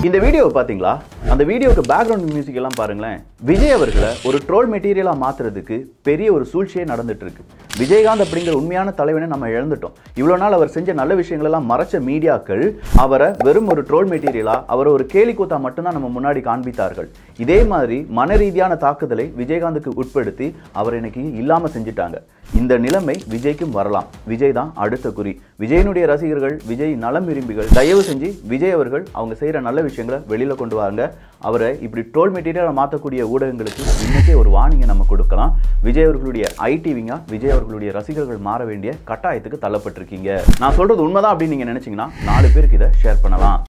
இந்த வீடியோவை பார்த்தீங்களா அந்த வீடியோக்கு பேக்ரவுண்ட் மியூசிக் எல்லாம் பாருங்களேன் விஜய் அவர்களை ஒரு ட்ரோல் மெட்டீரியலாக மாத்துறதுக்கு பெரிய ஒரு சூழ்ச்சியே நடந்துட்டு இருக்கு விஜயகாந்த் அப்படிங்கிற உண்மையான தலைவனை நம்ம இழந்துட்டோம் இவ்வளோ நாள் அவர் செஞ்ச நல்ல விஷயங்கள் எல்லாம் மறைச்ச மீடியாக்கள் அவரை வெறும் ஒரு ட்ரோல் மெட்டீரியலா அவரை ஒரு கேலி கூத்தா மட்டும்தான் நம்ம முன்னாடி காண்பித்தார்கள் இதே மாதிரி மன ரீதியான தாக்குதலை விஜயகாந்துக்கு உட்படுத்தி அவர் இன்னைக்கு இல்லாம செஞ்சுட்டாங்க இந்த நிலைமை விஜய்க்கும் வரலாம் விஜய் தான் அடுத்த குறி விஜயனுடைய ரசிகர்கள் விஜய் நலம் விரும்பிகள் தயவு செஞ்சு விஜய் அவர்கள் அவங்க செய்யற நல்ல விஷயங்களை வெளியில கொண்டு வாங்க அவரை இப்படி ட்ரோல் மெட்டீரியலை மாற்றக்கூடிய ஊடகங்களுக்கு இன்னைக்கே ஒரு வார்னிங்கை நம்ம கொடுக்கலாம் விஜய் அவர்களுடைய ஐடிவிங்க விஜய் அவர்களுடைய ரசிகர்கள் மாற வேண்டிய கட்டாயத்துக்கு தள்ளப்பட்டிருக்கீங்க நான் சொல்றது உண்மைதான் அப்படின்னு நீங்க நினைச்சீங்கன்னா நாலு பேருக்கு இதை ஷேர் பண்ணலாம்